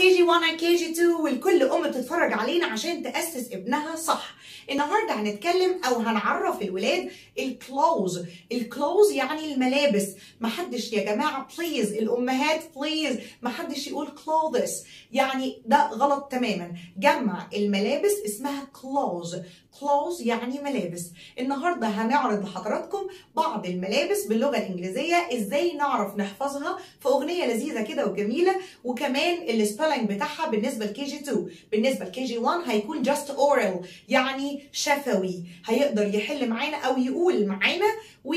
كي جي 1 كي جي 2 والكل ام بتتفرج علينا عشان تاسس ابنها صح النهارده هنتكلم او هنعرف الولاد الكلوز الكلوز يعني الملابس محدش يا جماعه بليز الامهات بليز محدش يقول كلوذس يعني ده غلط تماما جمع الملابس اسمها كلوز كلوز يعني ملابس النهارده هنعرض لحضراتكم بعض الملابس باللغه الانجليزيه ازاي نعرف نحفظها في اغنيه لذيذه كده وجميله وكمان السبيلنج بتاعها بالنسبه لكي جي 2 بالنسبه لكي جي 1 هيكون جاست اورال يعني شفوي هيقدر يحل معانا او يقول معانا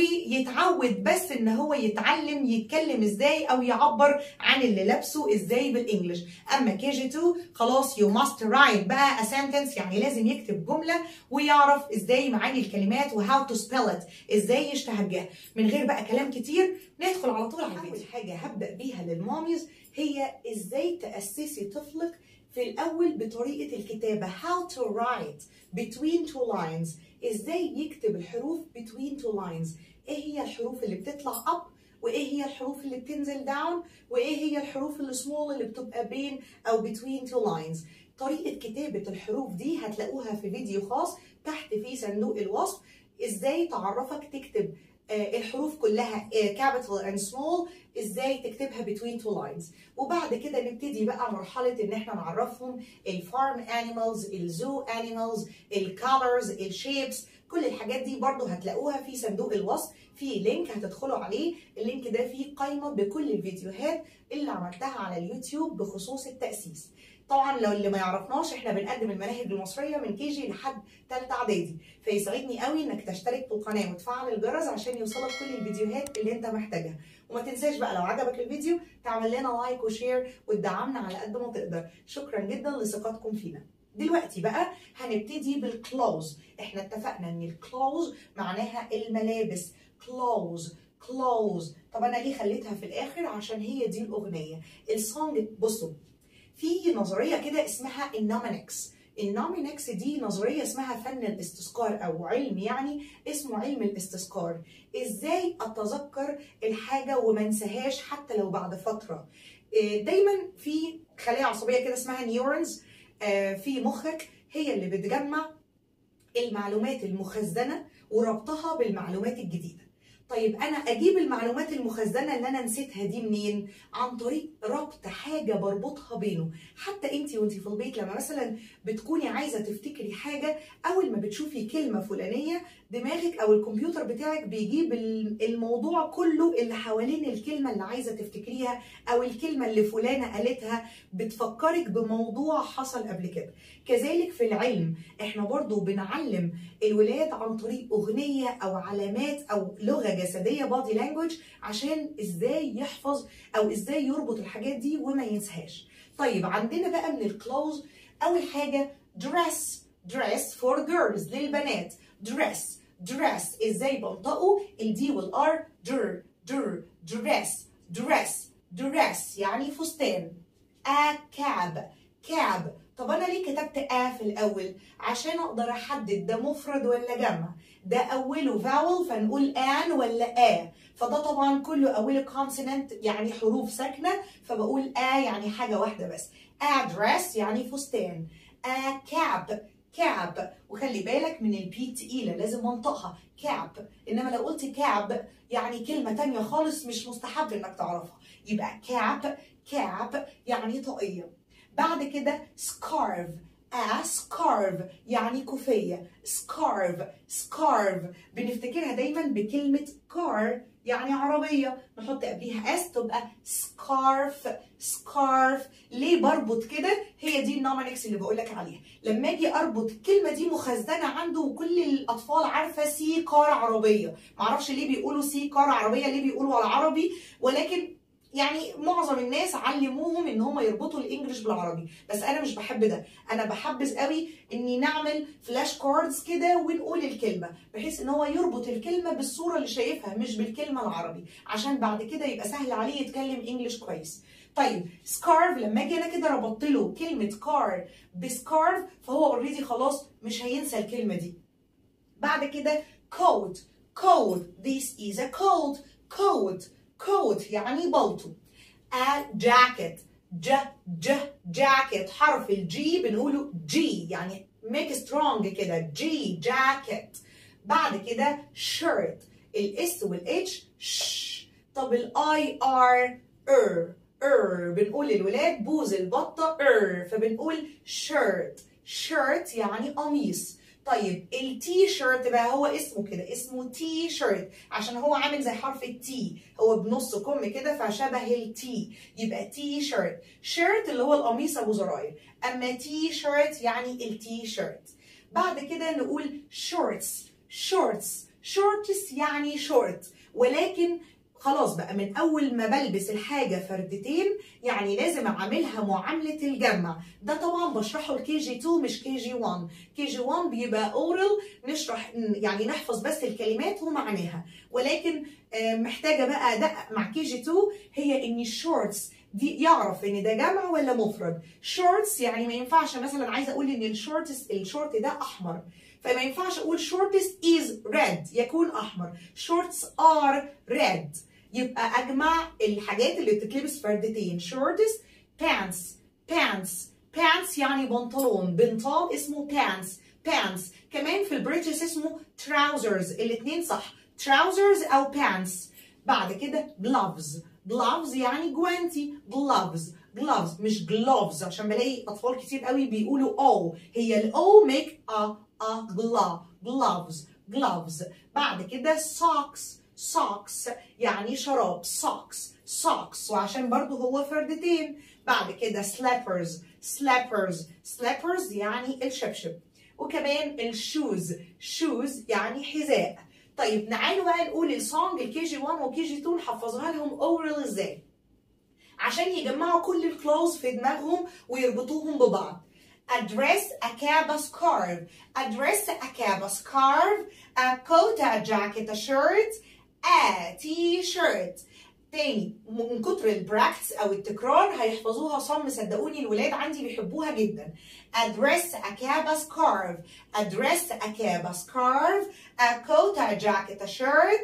ويتعود بس ان هو يتعلم يتكلم ازاي او يعبر عن اللي لابسه ازاي بالانجلش اما كي جي 2 خلاص يو ماست رايت بقى a sentence يعني لازم يكتب جمله ويعرف ازاي معاني الكلمات وهاو تو سبيل ات ازاي يشتهجها من غير بقى كلام كتير ندخل على طول على الفيديو اول حاجه هبدا بيها للماميز هي ازاي تاسسي طفلك في الاول بطريقه الكتابه how to write between two lines ازاي يكتب الحروف between two lines ايه هي الحروف اللي بتطلع up وايه هي الحروف اللي بتنزل down وايه هي الحروف السمول اللي بتبقى بين او between two lines طريقه كتابه الحروف دي هتلاقوها في فيديو خاص تحت في صندوق الوصف ازاي تعرفك تكتب الحروف كلها capital and small ازاي تكتبها between two lines وبعد كده نبتدي بقى مرحله ان احنا نعرفهم الفارم animals الزو animals الكالرز الشيبس كل الحاجات دي برضو هتلاقوها في صندوق الوصف في لينك هتدخلوا عليه اللينك ده فيه قائمه بكل الفيديوهات اللي عملتها على اليوتيوب بخصوص التاسيس طبعا لو اللي ما يعرفناش احنا بنقدم المناهج المصريه من كي جي لحد ثالثه اعدادي فيسعدني قوي انك تشترك في القناه وتفعل الجرس عشان يوصلك كل الفيديوهات اللي انت محتاجها وما تنساش بقى لو عجبك الفيديو تعمل لنا لايك وشير وتدعمنا على قد ما تقدر شكرا جدا لثقتكم فينا دلوقتي بقى هنبتدي بالكلوز احنا اتفقنا ان الكلوز معناها الملابس كلوز كلوز طب انا ليه خليتها في الاخر عشان هي دي الاغنيه السونج بصوا في نظريه كده اسمها النومينكس النومينكس دي نظريه اسمها فن الاستذكار او علم يعني اسمه علم الاستذكار ازاي اتذكر الحاجه وما انساهاش حتى لو بعد فتره دايما في خلايا عصبيه كده اسمها نيورونز في مخك هي اللي بتجمع المعلومات المخزنه وربطها بالمعلومات الجديده طيب انا اجيب المعلومات المخزنه اللي انا نسيتها دي منين عن طريق ربط حاجه بربطها بينه حتى انت وانت في البيت لما مثلا بتكوني عايزه تفتكري حاجه اول ما بتشوفي كلمه فلانيه دماغك او الكمبيوتر بتاعك بيجيب الموضوع كله اللي حوالين الكلمه اللي عايزه تفتكريها او الكلمه اللي فلانه قالتها بتفكرك بموضوع حصل قبل كده كذلك في العلم احنا برضو بنعلم الولاد عن طريق اغنيه او علامات او لغه جسديه بادي لانجوج عشان ازاي يحفظ او ازاي يربط الحاجات دي وما ينساهاش طيب عندنا بقى من الكلوز اول حاجه dress dress for girls للبنات dress dress ازاي بنطقوا الدي والار در در dress dress dress يعني فستان a cab cab طب انا ليه كتبت ا في الاول عشان اقدر احدد ده مفرد ولا جمع ده اوله فاول فنقول ان ولا ا فده طبعا كله اوله كونسونانت يعني حروف ساكنه فبقول ا يعني حاجه واحده بس address يعني فستان a cab كاب وخلي بالك من البي تقيلة لازم منطقها كاب إنما لو قلت كاب يعني كلمة تانية خالص مش مستحب إنك تعرفها يبقى كاب كاب يعني طاقية بعد كده سكارف a scarf يعني كوفية scarf scarf بنفتكرها دايما بكلمة car يعني عربية نحط قبليها اس تبقى سكارف سكارف ليه بربط كده هي دي النومينكس اللي بقول لك عليها لما اجي اربط الكلمه دي مخزنه عنده وكل الاطفال عارفه سي كار عربيه معرفش ليه بيقولوا سي كار عربيه ليه بيقولوا على العربي ولكن يعني معظم الناس علموهم ان هم يربطوا الانجليش بالعربي بس انا مش بحب ده انا بحبذ قوي اني نعمل فلاش كاردز كده ونقول الكلمه بحيث ان هو يربط الكلمه بالصوره اللي شايفها مش بالكلمه العربي عشان بعد كده يبقى سهل عليه يتكلم انجليش كويس طيب سكارف لما اجي انا كده ربطت له كلمه كار بسكارف فهو اوريدي خلاص مش هينسى الكلمه دي بعد كده coat coat this is a coat coat coat يعني بلطو a jacket ج ج جاكيت حرف الجي بنقوله جي يعني make strong كده جي جاكيت بعد كده shirt الاس والاتش ش طب الاي ار ار ار بنقول للولاد بوز البطه ار فبنقول shirt shirt يعني قميص طيب التي شيرت بقى هو اسمه كده اسمه تي شيرت عشان هو عامل زي حرف التي هو بنص كم كده فشبه التي يبقى تي شيرت شيرت اللي هو القميص ابو زراير اما تي شيرت يعني التي شيرت بعد كده نقول شورتس شورتس شورتس يعني شورت ولكن خلاص بقى من اول ما بلبس الحاجه فردتين يعني لازم اعملها معامله الجمع ده طبعا بشرحه الكي جي 2 مش كي جي 1 كي جي 1 بيبقى اورال نشرح يعني نحفظ بس الكلمات ومعناها ولكن محتاجه بقى ادقق مع كي جي 2 هي ان الشورتس دي يعرف ان ده جمع ولا مفرد شورتس يعني ما ينفعش مثلا عايزه اقول ان الشورتس الشورت ده احمر فما ينفعش اقول shortest is red يكون احمر shorts are red يبقى اجمع الحاجات اللي بتتلبس فردتين shortest pants pants pants يعني بنطلون بنطال اسمه pants pants كمان في البريتش اسمه trousers الاثنين صح trousers او pants بعد كده gloves gloves يعني جوانتي gloves gloves مش gloves عشان بلاقي اطفال كتير قوي بيقولوا او هي الاو ميك ا ا gla gloves gloves بعد كده socks socks يعني شراب socks socks وعشان برضو هو فردتين بعد كده slippers slippers slippers يعني الشبشب وكمان الشوز shoes يعني حذاء طيب تعالوا بقى نقول السونج الكي جي 1 وكي جي 2 نحفظها لهم اورال ازاي عشان يجمعوا كل الكلوز في دماغهم ويربطوهم ببعض address a cab a scarf address a cab a scarf a coat a jacket a shirt a t-shirt تاني من كتر البراكتس او التكرار هيحفظوها صم صدقوني الولاد عندي بيحبوها جدا address a cab a scarf address a cab a scarf a coat a jacket a shirt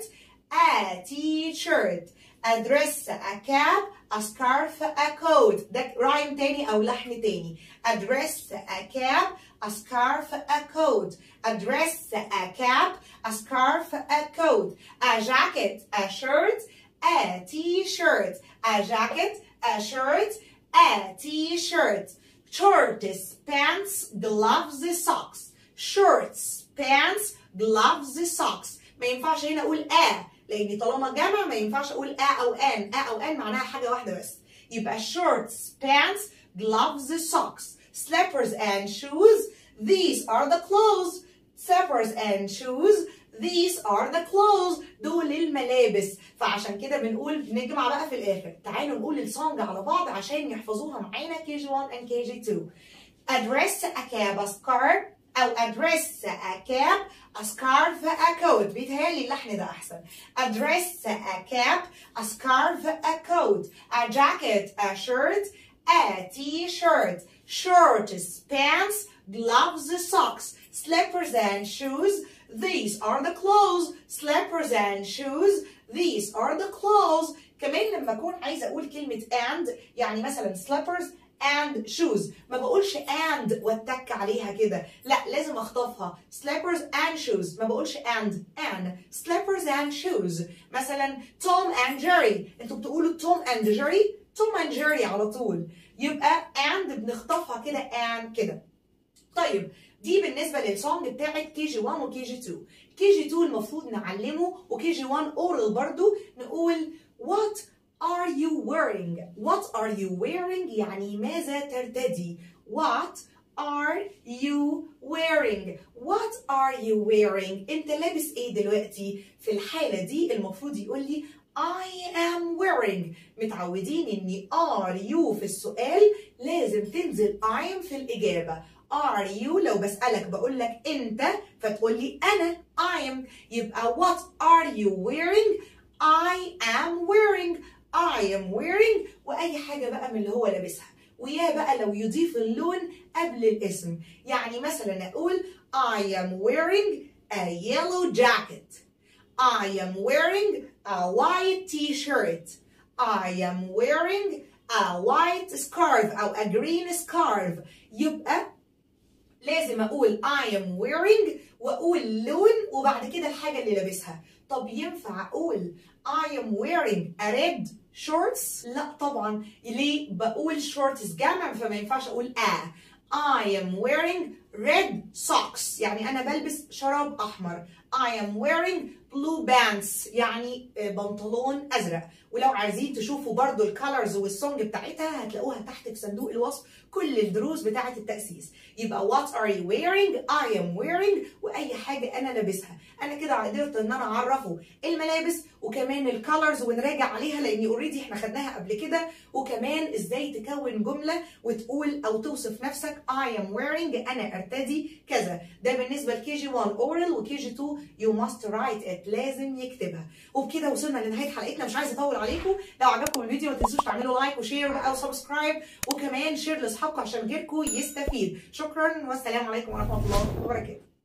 a t-shirt address a cab a scarf a coat ده رايم تاني او لحن تاني address a cab a scarf a coat address a cap a scarf a coat a jacket a shirt a t-shirt a jacket a shirt a t-shirt shorts pants gloves socks shorts pants gloves socks ما ينفعش هنا اقول a لان طالما جمع ما ينفعش اقول a او an a او an معناها حاجه واحده بس يبقى shorts pants gloves socks slippers and shoes these are the clothes slippers and shoes these are the clothes دول الملابس فعشان كده بنقول نجمع بقى في الاخر تعالوا نقول السونج على بعض عشان يحفظوها معانا KG1 and KG2 address a cab a scarf او address a cab a scarf a coat بيتهيألي اللحن ده احسن address a cap a scarf a coat a jacket a shirt a t-shirt shorts pants gloves socks slippers and shoes these are the clothes slippers and shoes these are the clothes كمان لما اكون عايزه اقول كلمه and يعني مثلا slippers and shoes ما بقولش and واتك عليها كده لا لازم اخطفها slippers and shoes ما بقولش and and slippers and shoes مثلا Tom and Jerry انتوا بتقولوا Tom and Jerry Tom and Jerry على طول يبقى and بنخطفها كده and كده طيب دي بالنسبه للسونج بتاعت كي جي 1 وكي جي 2 كي جي 2 المفروض نعلمه وكي جي 1 اورال برضو نقول what are you wearing what are you wearing يعني ماذا ترتدي what are you wearing what are you wearing انت لابس ايه دلوقتي في الحالة دي المفروض يقول لي I am wearing متعودين اني are you في السؤال لازم تنزل I am في الإجابة are you لو بسألك بقول لك انت فتقول لي انا I am يبقى what are you wearing I am wearing I am wearing واي حاجة بقى من اللي هو لابسها ويا بقى لو يضيف اللون قبل الاسم يعني مثلا اقول I am wearing a yellow jacket I am wearing a white t-shirt I am wearing a white scarf أو a green scarf يبقى لازم أقول I am wearing وأقول لون وبعد كده الحاجة اللي لابسها طب ينفع أقول I am wearing a red shorts لا طبعا ليه بقول shorts جمع فما ينفعش أقول a I am wearing red socks يعني أنا بلبس شراب أحمر I am wearing blue pants يعني بنطلون أزرق ولو عايزين تشوفوا برضو الكالرز والسونج بتاعتها هتلاقوها تحت في صندوق الوصف كل الدروس بتاعة التأسيس يبقى what are you wearing I am wearing وأي حاجة أنا لابسها أنا كده قدرت إن أنا أعرفه الملابس وكمان الكالرز ونراجع عليها لأن اوريدي إحنا خدناها قبل كده وكمان إزاي تكون جملة وتقول أو توصف نفسك I am wearing أنا أرتدي كذا ده بالنسبة لكي جي 1 oral وكي جي 2 you must write it لازم يكتبها وبكده وصلنا لنهاية حلقتنا مش عايزة أطول عليكم لو عجبكم الفيديو ما تنسوش تعملوا لايك وشير أو سبسكرايب وكمان شير لاصحابكم عشان غيركم يستفيد شكرا والسلام عليكم ورحمة الله وبركاته